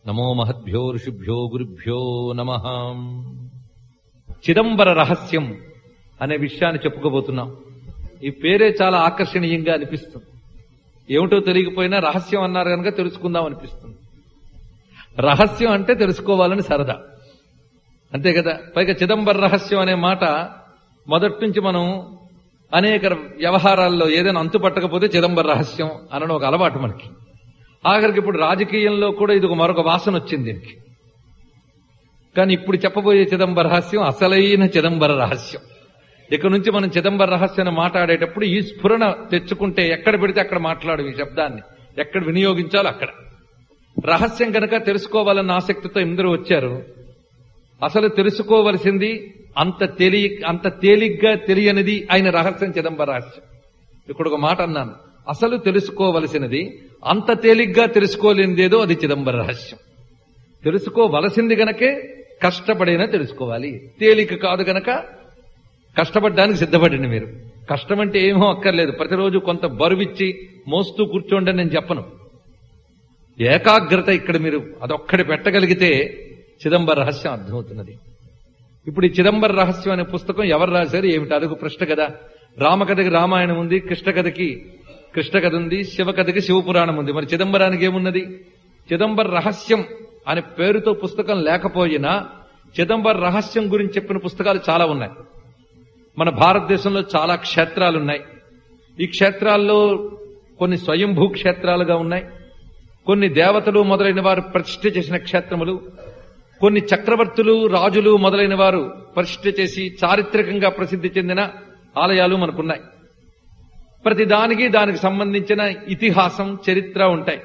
నమో మహద్భ్యో ఋషిభ్యో గురుభ్యో నమ చిదంబర రహస్యం అనే విషయాన్ని చెప్పుకోబోతున్నాం ఈ పేరే చాలా ఆకర్షణీయంగా అనిపిస్తుంది ఏమిటో తెలియకపోయినా రహస్యం అన్నారు కనుక తెలుసుకుందాం అనిపిస్తుంది రహస్యం అంటే తెలుసుకోవాలని సరదా అంతే కదా పైగా చిదంబర రహస్యం అనే మాట మొదటి నుంచి మనం అనేక వ్యవహారాల్లో ఏదైనా అంతు పట్టకపోతే చిదంబర రహస్యం అనడం ఒక అలవాటు మనకి ఆఖరికి ఇప్పుడు రాజకీయంలో కూడా ఇది ఒక మరొక వాసన వచ్చింది దీనికి కానీ ఇప్పుడు చెప్పబోయే చిదంబర రహస్యం అసలైన చిదంబర రహస్యం ఇక నుంచి మనం చిదంబర రహస్యాన్ని మాట్లాడేటప్పుడు ఈ స్ఫురణ తెచ్చుకుంటే ఎక్కడ పెడితే అక్కడ మాట్లాడు ఈ శబ్దాన్ని ఎక్కడ వినియోగించాలో అక్కడ రహస్యం కనుక తెలుసుకోవాలన్న ఆసక్తితో ఇందరూ వచ్చారు అసలు తెలుసుకోవలసింది అంత తేలి అంత తేలిగ్గా తెలియనిది ఆయన రహస్యం చిదంబర రహస్యం ఇక్కడ ఒక మాట అన్నాను అసలు తెలుసుకోవలసినది అంత తేలిగ్గా తెలుసుకోలేనిదేదో అది చిదంబర రహస్యం తెలుసుకోవలసింది గనకే కష్టపడైనా తెలుసుకోవాలి తేలిక కాదు గనక కష్టపడడానికి సిద్ధపడండి మీరు కష్టం అంటే ఏమో అక్కర్లేదు ప్రతిరోజు కొంత బరువిచ్చి మోస్తూ కూర్చోండి అని నేను చెప్పను ఏకాగ్రత ఇక్కడ మీరు అదొక్కడి పెట్టగలిగితే చిదంబర రహస్యం అర్థమవుతున్నది ఇప్పుడు ఈ చిదంబర రహస్యం అనే పుస్తకం ఎవరు రాశారు ఏమిటి అదొక ప్రశ్న కదా రామకథకి రామాయణం ఉంది కృష్ణ కథకి కృష్ణ కథ ఉంది శివ కథకి శివపురాణం ఉంది మరి చిదంబరానికి ఏమున్నది చిదంబర రహస్యం అనే పేరుతో పుస్తకం లేకపోయినా చిదంబర రహస్యం గురించి చెప్పిన పుస్తకాలు చాలా ఉన్నాయి మన భారతదేశంలో చాలా క్షేత్రాలున్నాయి ఈ క్షేత్రాల్లో కొన్ని స్వయంభూ క్షేత్రాలుగా ఉన్నాయి కొన్ని దేవతలు మొదలైన వారు ప్రతిష్ఠ చేసిన క్షేత్రములు కొన్ని చక్రవర్తులు రాజులు మొదలైన వారు ప్రతిష్ఠ చేసి చారిత్రకంగా ప్రసిద్ధి చెందిన ఆలయాలు మనకున్నాయి ప్రతి దానికి దానికి సంబంధించిన ఇతిహాసం చరిత్ర ఉంటాయి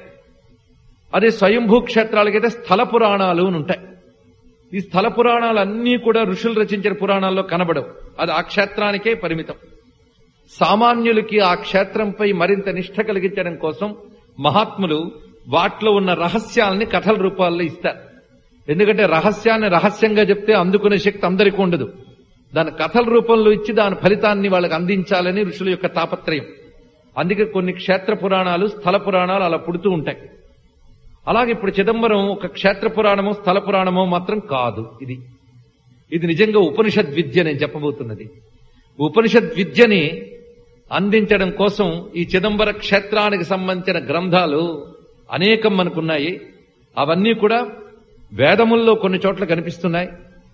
అదే స్వయంభూ క్షేత్రాలకైతే స్థల పురాణాలు అని ఉంటాయి ఈ స్థల పురాణాలన్నీ కూడా ఋషులు రచించిన పురాణాల్లో కనబడవు అది ఆ క్షేత్రానికే పరిమితం సామాన్యులకి ఆ క్షేత్రంపై మరింత నిష్ఠ కలిగించడం కోసం మహాత్ములు వాటిలో ఉన్న రహస్యాలని కథల రూపాల్లో ఇస్తారు ఎందుకంటే రహస్యాన్ని రహస్యంగా చెప్తే అందుకునే శక్తి అందరికీ ఉండదు దాని కథల రూపంలో ఇచ్చి దాని ఫలితాన్ని వాళ్ళకి అందించాలని ఋషుల యొక్క తాపత్రయం అందుకే కొన్ని క్షేత్ర పురాణాలు స్థల పురాణాలు అలా పుడుతూ ఉంటాయి అలాగే ఇప్పుడు చిదంబరం ఒక క్షేత్ర పురాణమో స్థల పురాణమో మాత్రం కాదు ఇది ఇది నిజంగా ఉపనిషద్ విద్య నేను చెప్పబోతున్నది ఉపనిషద్ విద్యని అందించడం కోసం ఈ చిదంబర క్షేత్రానికి సంబంధించిన గ్రంథాలు అనేకం మనకున్నాయి అవన్నీ కూడా వేదముల్లో కొన్ని చోట్ల కనిపిస్తున్నాయి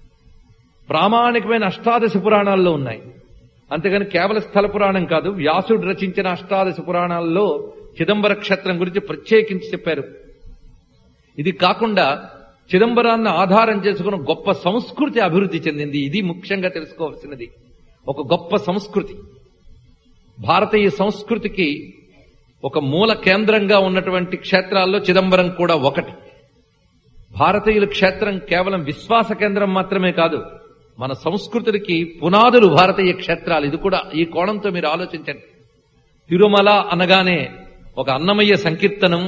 ప్రామాణికమైన అష్టాదశ పురాణాల్లో ఉన్నాయి అంతేగాని కేవల స్థల పురాణం కాదు వ్యాసుడు రచించిన అష్టాదశ పురాణాల్లో చిదంబర క్షేత్రం గురించి ప్రత్యేకించి చెప్పారు ఇది కాకుండా చిదంబరాన్ని ఆధారం చేసుకున్న గొప్ప సంస్కృతి అభివృద్ధి చెందింది ఇది ముఖ్యంగా తెలుసుకోవాల్సినది ఒక గొప్ప సంస్కృతి భారతీయ సంస్కృతికి ఒక మూల కేంద్రంగా ఉన్నటువంటి క్షేత్రాల్లో చిదంబరం కూడా ఒకటి భారతీయుల క్షేత్రం కేవలం విశ్వాస కేంద్రం మాత్రమే కాదు మన సంస్కృతికి పునాదులు భారతీయ క్షేత్రాలు ఇది కూడా ఈ కోణంతో మీరు ఆలోచించండి తిరుమల అనగానే ఒక అన్నమయ్య సంకీర్తనం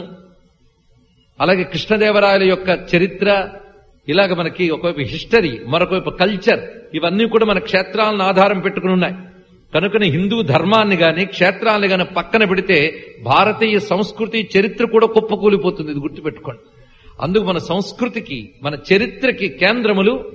అలాగే కృష్ణదేవరాయల యొక్క చరిత్ర ఇలాగ మనకి ఒకవైపు హిస్టరీ మరొకవైపు కల్చర్ ఇవన్నీ కూడా మన క్షేత్రాలను ఆధారం పెట్టుకుని ఉన్నాయి కనుకనే హిందూ ధర్మాన్ని గాని క్షేత్రాన్ని గాని పక్కన పెడితే భారతీయ సంస్కృతి చరిత్ర కూడా కుప్పకూలిపోతుంది ఇది గుర్తుపెట్టుకోండి అందుకు మన సంస్కృతికి మన చరిత్రకి కేంద్రములు